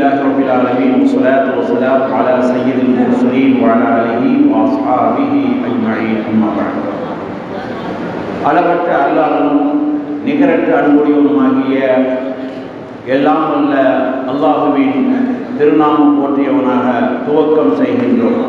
لله رب العالمين والصلاة والسلام على سيد المرسلين وعلى آله وأصحابه أجمعين أما بعد அளவற்ற அல்லாஹனும் நிகரற்ற அன்புடையவனுமாகிய எல்லாம் வல்ல அல்லாஹுவின் திருநாமம் போற்றியவனாக துவக்கம் செய்கின்றோம்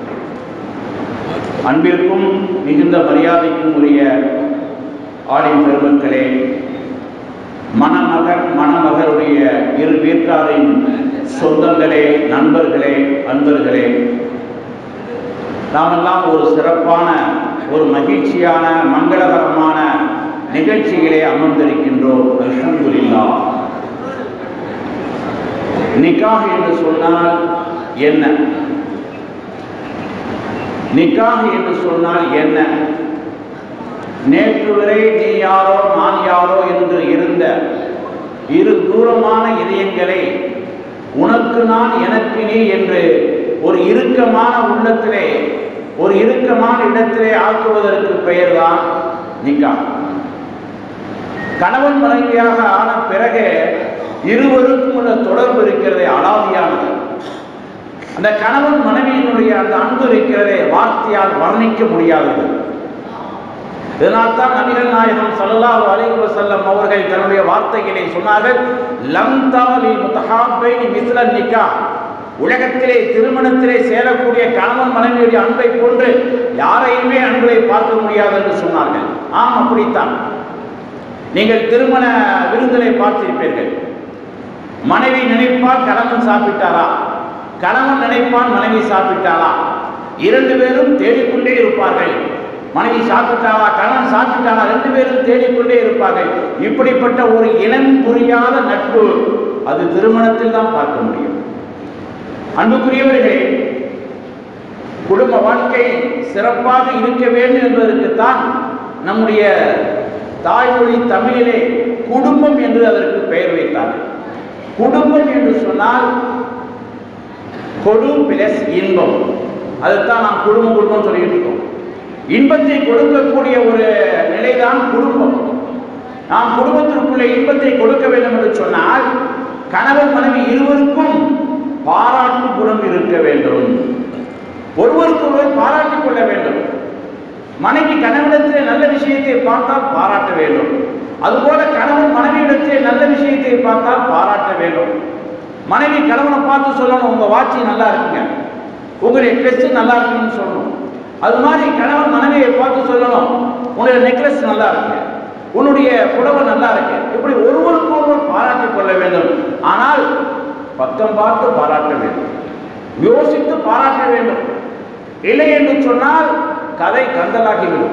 அன்பிற்கும் மிகுந்த மரியாதைக்கும் உரிய ஆடின் பெருமக்களே மணமகன் மணமகருடைய இரு வீட்டாரின் சொந்தங்களே நண்பர்களே அன்பர்களே நாமெல்லாம் ஒரு சிறப்பான ஒரு மகிழ்ச்சியான மங்களகரமான நிகழ்ச்சிகளே அமர்ந்திருக்கின்றோம் அல்ஹம்துலில்லா நிக்காஹ் என்று சொன்னால் என்ன நிக்காஹ் என்று சொன்னால் என்ன நேற்று வரை நீ யாரோ நான் யாரோ என்று இருந்த இரு தூரமான இதயங்களை உனக்கு நான் எனக்கு நீ என்று ஒரு இறுக்கமான உள்ளத்திலே ஒரு இறுக்கமான இடத்திலே ஆக்குவதற்கு பெயர்தான் நிக்கா கணவன் மனைவியாக ஆன பிறகு இருவருக்கும் உள்ள தொடர்பு இருக்கிறதே அலாதியானது அந்த கணவன் மனைவியினுடைய அந்த அன்பு இருக்கிறதே வார்த்தையால் வர்ணிக்க முடியாதது இதனால் தான் நபிகள் நாயகம் சல்லல்லாஹு அலைஹி வஸல்லம் அவர்கள் தன்னுடைய வார்த்தைகளை சொன்னார்கள் லம் தாலி முத்தஹாபைனி மிஸ்ல நிக்கா உலகத்திலே திருமணத்திலே சேரக்கூடிய கணவன் மனைவியுடைய அன்பை போன்று யாரையுமே அன்பை பார்க்க முடியாது என்று சொன்னார்கள் ஆம் அப்படித்தான் நீங்கள் திருமண விருந்தினை பார்த்திருப்பீர்கள் மனைவி நினைப்பால் கணவன் சாப்பிட்டாரா கணவன் நினைப்பான் மனைவி சாப்பிட்டாரா இரண்டு பேரும் தேடிக்கொண்டே இருப்பார்கள் மனைவி சாப்பிட்டாரா கணவன் சாப்பிட்டாரா ரெண்டு பேரும் தேடிக்கொண்டே இருப்பார்கள் இப்படிப்பட்ட ஒரு இனம் புரியாத நட்பு அது திருமணத்தில் தான் பார்க்க முடியும் அன்புக்குரியவர்களே குடும்ப வாழ்க்கை சிறப்பாக இருக்க வேண்டும் என்பதற்குத்தான் நம்முடைய தாய்மொழி தமிழிலே குடும்பம் என்று அதற்கு பெயர் வைத்தார்கள் குடும்பம் என்று சொன்னால் கொடு பிளஸ் இன்பம் அதைத்தான் நாம் குடும்பம் குடும்பம் சொல்லிட்டு இருக்கோம் இன்பத்தை கொடுக்கக்கூடிய ஒரு நிலைதான் குடும்பம் நாம் குடும்பத்திற்குள்ள இன்பத்தை கொடுக்க வேண்டும் என்று சொன்னால் கணவன் மனைவி இருவருக்கும் பாராட்டு குணம் இருக்க வேண்டும் ஒருவருக்கு ஒருவர் பாராட்டிக் கொள்ள வேண்டும் மனைவி கணவனிடத்திலே நல்ல விஷயத்தை பார்த்தால் பாராட்ட வேண்டும் அதுபோல கணவன் மனைவியிடத்திலே நல்ல விஷயத்தை பார்த்தால் பாராட்ட வேண்டும் மனைவி கணவனை பார்த்து சொல்லணும் உங்க வாட்சி நல்லா இருக்குங்க உங்களுடைய ட்ரெஸ் நல்லா இருக்குன்னு சொல்லணும் அது மாதிரி கணவன் மனைவியை பார்த்து சொல்லணும் உன்னுடைய நெக்லஸ் நல்லா இருக்கு உன்னுடைய புடவை நல்லா இருக்கு இப்படி ஒருவருக்கு ஒருவர் பாராட்டிக் கொள்ள வேண்டும் ஆனால் பக்கம் பார்த்து பாராட்ட வேண்டும் யோசித்து பாராட்ட வேண்டும் இல்லை என்று சொன்னால் கதை கந்தலாகிவிடும்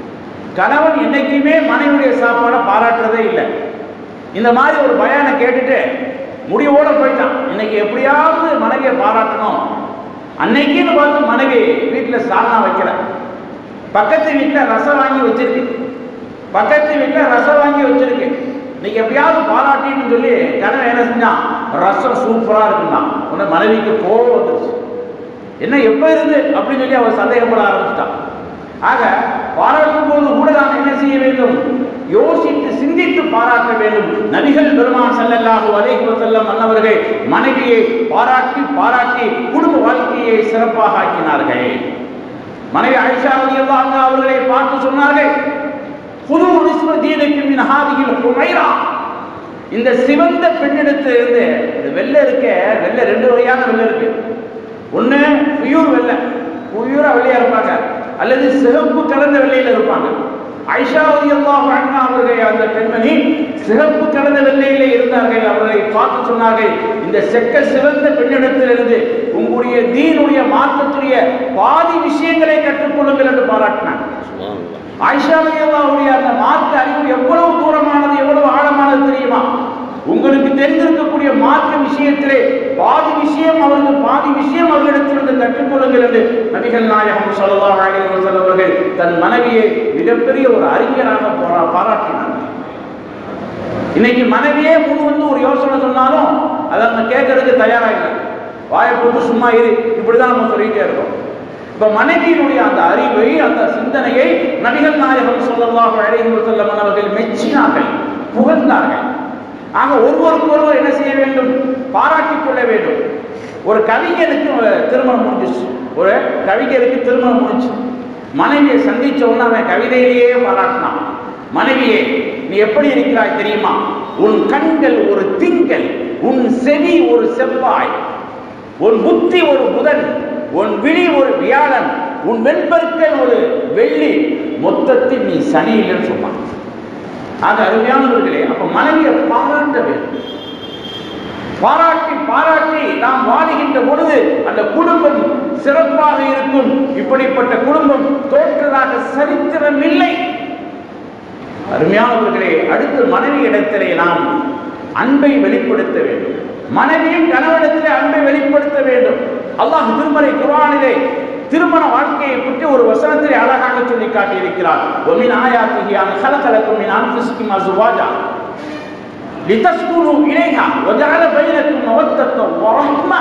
கணவன் என்னைக்குமே மனைவியுடைய சாப்பாடை பாராட்டுறதே இல்லை இந்த மாதிரி ஒரு பயானை கேட்டுட்டு முடிவோட போயிட்டான் இன்னைக்கு எப்படியாவது மனைவியை பாராட்டணும் அன்னைக்குன்னு பார்த்து மனைவி வீட்டில் சால்னா வைக்கிற பக்கத்து வீட்டில் ரசம் வாங்கி வச்சிருக்கு பக்கத்து வீட்டில் ரசம் வாங்கி வச்சிருக்கு இன்னைக்கு எப்படியாவது பாராட்டின்னு சொல்லி கணவன் என்ன செஞ்சான் ரசம் சூப்பராக இருக்குன்னா உடனே மனைவிக்கு கோவம் வந்துருச்சு என்ன எப்போ இருந்து அப்படின்னு சொல்லி அவர் சந்தேகப்பட ஆரம்பிச்சிட்டான் ஆக பாராட்டும் போது கூட நாம் என்ன செய்ய வேண்டும் யோசித்து சிந்தித்து பாராட்ட வேண்டும் நபிகள் பெருமான் செல்லல்லாஹு அலைஹி வஸல்லம் அன்னவர்கள் மனைவியை பாராட்டி பாராட்டி குடும்ப வாழ்க்கையை சிறப்பாக ஆக்கினார்கள் மனைவி ஆயிஷா ரலியல்லாஹு அவர்களை பார்த்து சொன்னார்கள் புது நிஸ்ப தீனுக்கு மின் ஹாதிகில் ஹுமைரா இந்த சிவந்த பெண்ணிடத்திலிருந்து இந்த வெள்ளை இருக்க வெள்ளை ரெண்டு வகையான வெள்ளை இருக்கு ஒன்று பியூர் வெள்ளை பியூரா வெள்ளையா இருப்பாங்க அல்லது சிகப்பு கலந்த வெள்ளையில இருப்பாங்க ஐஷாவதி அல்லாஹ் அவர்கள் அந்த பெண்மணி சிகப்பு கலந்த வெள்ளையிலே இருந்தார்கள் அவர்களை பார்த்து சொன்னார்கள் இந்த செக்க சிவந்த பெண்ணிடத்திலிருந்து உங்களுடைய தீனுடைய மார்க்கத்துடைய பாதி விஷயங்களை கற்றுக்கொள்ளுங்கள் என்று பாராட்டினாங்க ஆயிஷாவதி அல்லாஹுடைய அந்த மார்க்க அறிவு எவ்வளவு தூரமானது எவ்வளவு ஆழமானது தெரியுமா உங்களுக்கு தெரிந்திருக்கக்கூடிய மார்க்க விஷயத்திலே பாதி விஷயம் அவர்கள் பாதி விஷயம் அவர்களிடத்திலிருந்து கற்றுக்கொள்ளுங்கள் என்று நபிகள் நாயகம் ஸல்லல்லாஹு அலைஹி வஸல்லம் அவர்கள் தன் மனைவியை மிகப்பெரிய ஒரு அறிஞராக பாரா- பாராட்டினார் இன்னைக்கு மனைவியே முன் வந்து ஒரு யோசனை சொன்னாலும் அதை நம்ம கேட்கறதுக்கு தயாரா இல்லை வாயை போட்டு சும்மா இரு இப்படிதான் நம்ம சொல்லிட்டே இருக்கோம் இப்ப மனைவியினுடைய அந்த அறிவை அந்த சிந்தனையை நபிகள் நாயகம் ஸல்லல்லாஹு அலைஹி வஸல்லம் அவர்கள் மெச்சினார்கள் புகழ்ந்தார்கள் ஆக ஒருவருக்கு ஒருவர் என்ன செய்ய வேண்டும் பாராட்டிக் கொள்ள வேண்டும் ஒரு கவிஞனுக்கு அஹ், திருமணம் முடிஞ்சிச்சு ஒரு கவிஞருக்கு திருமணம் முடிஞ்சு மனைவியை சந்திச்ச உடனே அவன் கவிதையிலேயே பாராட்டினான் மனைவியே நீ எப்படி இருக்கிறாய் தெரியுமா உன் கண்கள் ஒரு திங்கள் உன் செவி ஒரு செவ்வாய் உன் புத்தி ஒரு புதன் உன் விழி ஒரு வியாழன் உன் வெண்பற்கள் ஒரு வெள்ளி மொத்தத்தில் நீ சனி இல்லைன்னு சொன்னான் ஆக அருமையானவர்களே அப்ப மனைவியை பாராட்ட வேண்டும் பாராட்டி பாராட்டி நாம் வாழுகின்ற பொழுது அந்த குடும்பம் சிறப்பாக இருக்கும் இப்படிப்பட்ட குடும்பம் தோற்றதாக சரித்திரம் இல்லை அருமையானவர்களே அடுத்து மனைவி இடத்திலே நாம் அன்பை வெளிப்படுத்த வேண்டும் மனைவியும் கணவனிடத்திலே அன்பை வெளிப்படுத்த வேண்டும் அல்லாஹ் திருமறை குர்ஆனிலே திருமண வாழ்க்கையை பற்றி ஒரு வசனத்திலே அழகாக சொல்லி காட்டியிருக்கிறார் ஒமின் ஆயாத்திகி அன் கலகலக்கும் மின் அன்ஃபுசிக்கும் அஸ்வாஜா லிதஸ்குனு இலைஹா வஜஅல பைனக்கும் மவத்தத்த வரஹ்ம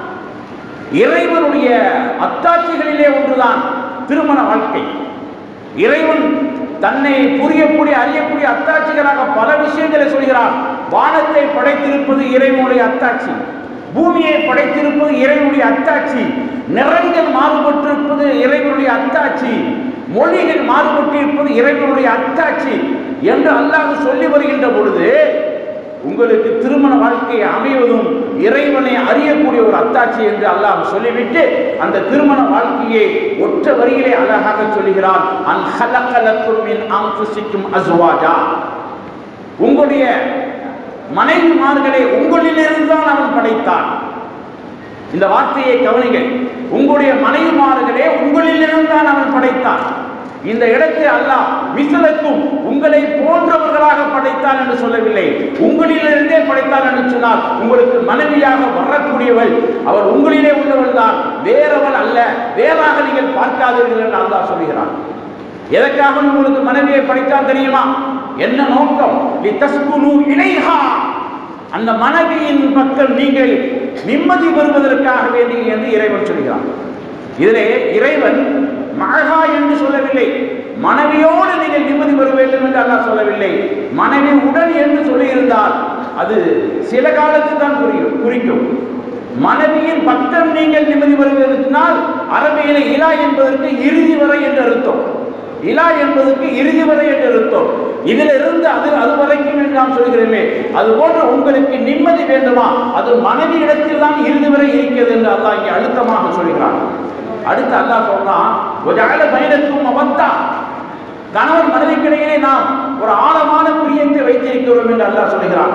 இறைவனுடைய அத்தாட்சிகளிலே ஒன்றுதான் திருமண வாழ்க்கை இறைவன் தன்னை புரியக்கூடிய அறியக்கூடிய அத்தாட்சிகளாக பல விஷயங்களை சொல்கிறார் வானத்தை படைத்திருப்பது இறைவனுடைய அத்தாட்சி பூமியை படைத்திருப்பது இறைவனுடைய அத்தாட்சி நிறங்கள் மாறுபட்டிருப்பது இறைவனுடைய அத்தாட்சி மொழிகள் மாறுபட்டிருப்பது இறைவனுடைய அத்தாட்சி என்று அல்லாஹ் சொல்லி வருகின்ற பொழுது உங்களுக்கு திருமண வாழ்க்கை அமைவதும் இறைவனை அறியக்கூடிய ஒரு அத்தாட்சி என்று அல்லாஹ் சொல்லிவிட்டு அந்த திருமண வாழ்க்கையை ஒற்ற வரியிலே அழகாக சொல்கிறான் அன் ஹலகலக்கும் மின் அன்ஃபுசிக்கும் அஸ்வாஜா உங்களுடைய மனைவிமார்களை உங்களிலிருந்து தான் அவன் படைத்தான் இந்த வார்த்தையை கவனிங்கள் உங்களுடைய மனைவிமார்களே உங்களிலிருந்து தான் அவன் படைத்தான் இந்த இடத்தில் அல்லாஹ் மிசலுக்கும் உங்களை போன்றவர்களாக படைத்தான் என்று சொல்லவில்லை உங்களிலிருந்தே படைத்தான் என்று சொன்னால் உங்களுக்கு மனைவியாக வரக்கூடியவள் அவள் உங்களிலே உள்ளவள் தான் வேறவள் அல்ல வேறாக நீங்கள் பார்க்காதீர்கள் என்று அல்லாஹ் சொல்கிறான் எதற்காக உங்களுக்கு மனைவியை படைத்தான் தெரியுமா என்ன நோக்கம் லிதஸ்குனு இலைஹா அந்த மனைவியின் பக்கம் நீங்கள் நிம்மதி பெறுவதற்காக வேண்டி என்று இறைவன் சொல்கிறான் இதிலே இறைவன் மழகா என்று சொல்லவில்லை மனைவியோடு நீங்கள் நிம்மதி பெற வேண்டும் என்று அல்லாஹ் சொல்லவில்லை மனைவி உடன் என்று சொல்லியிருந்தால் அது சில காலத்துக்கு தான் புரியும் குறிக்கும் மனைவியின் பக்கம் நீங்கள் நிம்மதி பெறுவதற்கால் அரபியில இலா என்பதற்கு இறுதி வரை என்று அர்த்தம் இலா என்பதற்கு இறுதி வரை என்று அர்த்தம் இதில் இருந்து அது அது வரைக்கும் என்று நாம் சொல்கிறோமே அது போன்று உங்களுக்கு நிம்மதி வேண்டுமா அது மனைவி இடத்தில் தான் இறுதி வரை இருக்கிறது என்று அல்லாஹ் இங்கே அழுத்தமாக சொல்கிறான் அடுத்து அல்லாஹ் சொல்றான் ஒரு அகல பயணத்துக்கும் அவத்தா கணவன் மனைவிக்கிடையிலே நாம் ஒரு ஆழமான பிரியத்தை வைத்திருக்கிறோம் என்று அல்லாஹ் சொல்கிறான்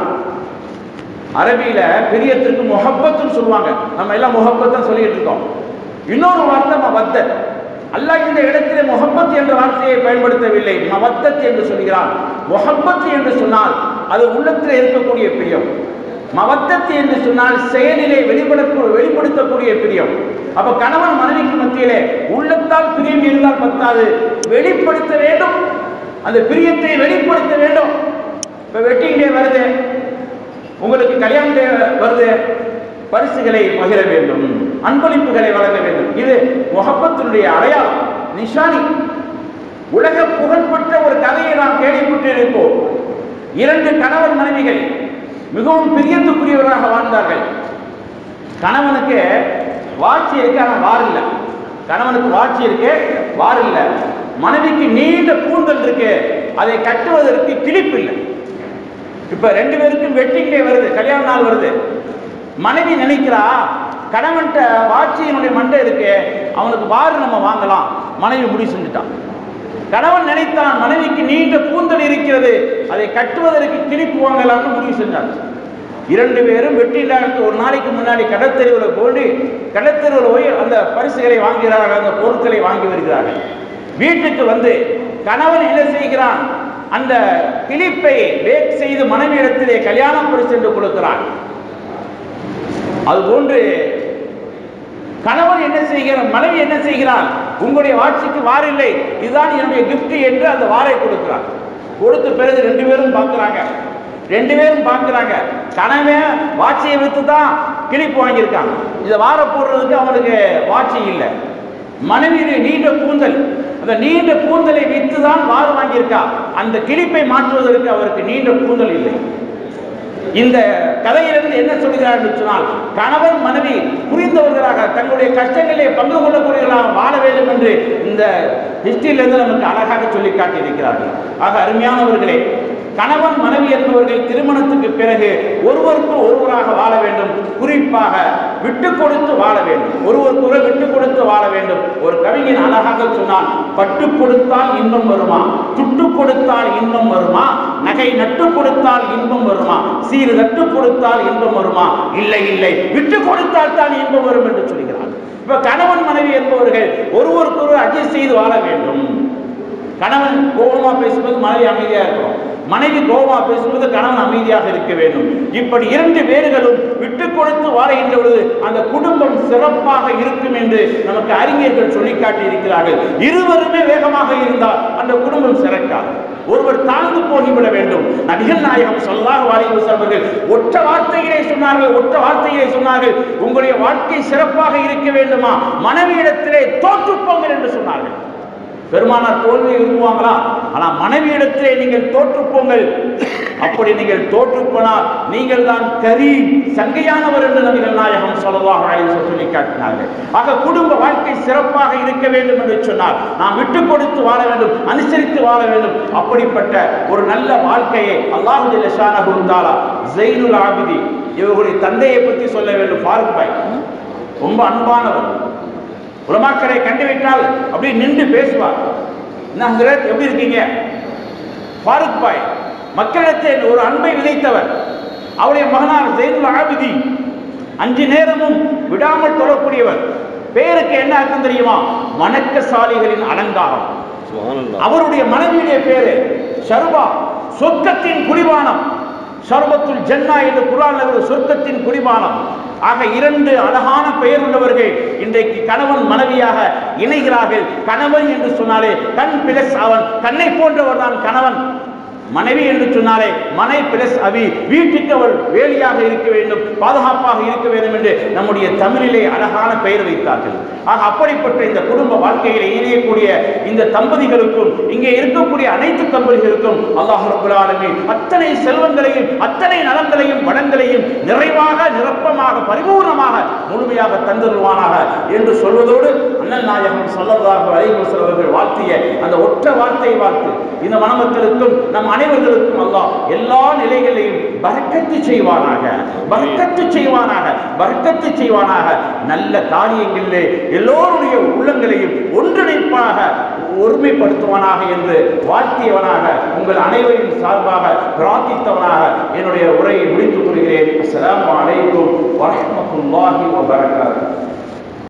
அரபியில பிரியத்திற்கு முஹப்பத்துன்னு சொல்லுவாங்க நம்ம எல்லாம் முஹப்பத்தான் சொல்லிட்டு இருக்கோம் இன்னொரு வார்த்தை மவத்தத் அல்லாஹ் இந்த இடத்திலே முஹப்பத் என்ற வார்த்தையை பயன்படுத்தவில்லை மவத்தத் என்று சொல்கிறான் முஹப்பத் என்று சொன்னால் அது உள்ளத்தில் இருக்கக்கூடிய பிரியம் மவத்தத் என்று சொன்னால் செயலிலே வெளிப்பட வெளிப்படுத்தக்கூடிய பிரியம் அப்ப கணவன் மனைவிக்கு மத்தியிலே உள்ளத்தால் பிரியம் இருந்தால் பத்தாது வெளிப்படுத்த வேண்டும் அந்த பிரியத்தை வெளிப்படுத்த வேண்டும் இப்ப வெட்டிங் டே வருது உங்களுக்கு கல்யாணம் டே வருது பரிசுகளை பகிர வேண்டும் அன்பளிப்புகளை வழங்க வேண்டும் இது முகப்பத்தினுடைய அடையாளம் நிஷானி உலக புகழ்பெற்ற ஒரு கதையை நாம் கேள்விப்பட்டிருப்போம் இரண்டு கணவன் மனைவிகள் மிகவும் பிரியத்துக்குரியவராக வாழ்ந்தார்கள் கணவனுக்கு வாட்சி இருக்கு ஆனால் வார் இல்லை கணவனுக்கு வாட்சி இருக்கு வார் இல்லை மனைவிக்கு நீண்ட கூந்தல் இருக்கு அதை கட்டுவதற்கு கிளிப்பு இல்லை இப்ப ரெண்டு பேருக்கும் வெட்டிங் டே வருது கல்யாண நாள் வருது மனைவி நினைக்கிறா கணவன்கிட்ட வாட்சியினுடைய மண்டை இருக்கு அவனுக்கு வாறு நம்ம வாங்கலாம் மனைவி முடிவு செஞ்சுட்டான் கணவன் நினைத்தான் மனைவிக்கு நீண்ட கூந்தல் இருக்கிறது அதை கட்டுவதற்கு கிளிப்பு வாங்கலாம்னு முடிவு செஞ்சாங்க இரண்டு பேரும் வெட்டிலாருக்கு ஒரு நாளைக்கு முன்னாடி கடத்தெருவில் போய் கடத்தெருவில் போய் அந்த பரிசுகளை வாங்குகிறார்கள் அந்த பொருட்களை வாங்கி வருகிறார்கள் வீட்டுக்கு வந்து கணவன் என்ன செய்கிறான் அந்த கிளிப்பை பேக் செய்து மனைவியிடத்திலே கல்யாண பரிசு என்று கொடுக்கிறான் அதுபோன்று கணவன் என்ன செய்கிறான் மனைவி என்ன செய்கிறான் உங்களுடைய வாட்சிக்கு வார் இல்லை இதுதான் என்னுடைய gift என்று அந்த வாரை கொடுக்கிறான் கொடுத்த பிறகு ரெண்டு பேரும் பார்க்குறாங்க ரெண்டு பேரும் பார்க்குறாங்க கணவன் வாட்சியை விற்று தான் கிளிப்பு வாங்கியிருக்கான் இதை வார போடுறதுக்கு அவனுக்கு வாட்சி இல்லை மனைவியுடைய நீண்ட கூந்தல் அந்த நீண்ட கூந்தலை விற்று தான் வாறு வாங்கியிருக்கா அந்த கிளிப்பை மாற்றுவதற்கு அவருக்கு நீண்ட கூந்தல் இல்லை இந்த கதையிலிருந்து என்ன சொல்கிறார் என்று சொன்னால் கணவன் மனைவி புரிந்தவர்களாக தங்களுடைய கஷ்டங்களிலே பங்கு கொள்ளக்கூடியவர்களாக வாழ வேண்டும் என்று இந்த ஹிஸ்டரியிலிருந்து நமக்கு அழகாக சொல்லி காட்டியிருக்கிறார்கள் ஆக அருமையானவர்களே கணவன் மனைவி என்பவர்கள் திருமணத்துக்கு பிறகு ஒருவருக்கு ஒருவராக வாழ வேண்டும் குறிப்பாக விட்டு கொடுத்து வாழ வேண்டும் ஒருவருக்கு ஒருவர் விட்டு கொடுத்து வாழ வேண்டும் ஒரு கவிஞன் அழகாக சொன்னான் பட்டு கொடுத்தால் இன்பம் வருமா துட்டு கொடுத்தால் இன்பம் வருமா நகை நட்டு கொடுத்தால் இன்பம் வருமா சீர் நட்டு கொடுத்தால் இன்பம் வருமா இல்லை இல்லை விட்டு கொடுத்தால் தான் இன்பம் வரும் என்று சொல்கிறார் இப்ப கணவன் மனைவி என்பவர்கள் ஒருவருக்கொருவர் அட்ஜஸ்ட் செய்து வாழ வேண்டும் கணவன் கோபமா பேசும்போது மனைவி அமைதியா இருக்கும் மனைவி கோபமா பேசும்போது கணவன் அமைதியாக இருக்க வேண்டும் இப்படி இரண்டு பேர்களும் விட்டு கொடுத்து வாழ்கின்ற பொழுது அந்த குடும்பம் சிறப்பாக இருக்கும் என்று நமக்கு அறிஞர்கள் சொல்லி காட்டி இருக்கிறார்கள் இருவருமே வேகமாக இருந்தால் அந்த குடும்பம் சிறக்காது ஒருவர் தாழ்ந்து போகிவிட வேண்டும் நபிகள் நாயகம் சொல்லாக வாலிபு அவர்கள் ஒற்ற வார்த்தையிலே சொன்னார்கள் ஒற்ற வார்த்தையிலே சொன்னார்கள் உங்களுடைய வாழ்க்கை சிறப்பாக இருக்க வேண்டுமா மனைவியிடத்திலே தோற்றுப்போங்கள் என்று சொன்னார்கள் பெருமானார் தோல்வியை விரும்புவாங்களா ஆனா மனைவியிடத்திலே நீங்கள் தோற்றுப்போங்கள் அப்படி நீங்கள் தோற்றுப்போனால் நீங்கள் தான் கரி சங்கையானவர் என்று நபிகள் நாயகம் சொல்லலாம் சொல்லி காட்டினார்கள் ஆக குடும்ப வாழ்க்கை சிறப்பாக இருக்க வேண்டும் என்று சொன்னால் நாம் விட்டு கொடுத்து வாழ வேண்டும் அனுசரித்து வாழ வேண்டும் அப்படிப்பட்ட ஒரு நல்ல வாழ்க்கையை அல்லாஹு ஜல்லஷானஹு தாலா ஜெயினுல் ஆபிதி இவர்களுடைய தந்தையை பற்றி சொல்ல வேண்டும் ஃபாரூக் பாய் ரொம்ப அன்பானவர் உலமாக்களை கண்டுவிட்டால் அப்படியே நின்று பேசுவார் என்ன ஹசரத், எப்படி இருக்கீங்க ஃபாரூக் பாய் மக்களிடத்தில் ஒரு அன்பை விதைத்தவர் அவருடைய மகனார் ஜெயினுல் ஆபிதி அஞ்சு நேரமும் விடாமல் தொழக்கூடியவர் பேருக்கு என்ன அர்த்தம் தெரியுமா வணக்கசாலிகளின் அலங்காரம் அவருடைய மனைவியுடைய பேரு ஷர்பா சொர்க்கத்தின் குடிபானம் ஷர்பத்துல் ஜன்னா என்று குரான் ஒரு சொர்க்கத்தின் குடிபானம் ஆக இரண்டு அழகான பெயர் உள்ளவர்கள் இன்றைக்கு கணவன் மனைவியாக இணைகிறார்கள் கணவன் என்று சொன்னாலே கண் பிளஸ் அவன் கண்ணை போன்றவர் தான் கணவன் மனைவி என்று சொன்னாலே மனை பிளஸ் அவி வீட்டுக்கு அவள் வேலியாக இருக்க வேண்டும் பாதுகாப்பாக இருக்க வேண்டும் என்று நம்முடைய தமிழிலே அழகான பெயர் வைத்தார்கள் ஆக அப்படிப்பட்ட இந்த குடும்ப வாழ்க்கையிலே இணையக்கூடிய இந்த தம்பதிகளுக்கும் இங்கே இருக்கக்கூடிய அனைத்து தம்பதிகளுக்கும் அல்லாஹ் ரப்பல் ஆலமீன் அத்தனை செல்வங்களையும் அத்தனை நலங்களையும் வளங்களையும் நிறைவாக நிரப்பமாக பரிபூர்ணமாக முழுமையாக தந்துருவானாக என்று சொல்வதோடு அண்ணல் நாயகம் சொல்லதாக அலைவசல் அவர்கள் வாழ்த்திய அந்த ஒற்ற வார்த்தை வாழ்த்து இந்த மணமக்களுக்கும் நம் அனைவர்களுக்கும் அல்லாஹ் எல்லா நிலைகளையும் பறக்கத்து செய்வானாக பறக்கத்து செய்வானாக பறக்கத்து செய்வானாக நல்ல காரியங்களிலே எல்லோருடைய உள்ளங்களையும் ஒன்றிணைப்பாக ஒருமைப்படுத்துவானாக என்று வாழ்த்தியவனாக உங்கள் அனைவரின் சார்பாக பிரார்த்தித்தவனாக என்னுடைய உரையை முடித்துக் கொள்கிறேன் அஸ்ஸலாமு அலைக்கும் வரஹ்மத்துல்லாஹி வபரகாத்துஹு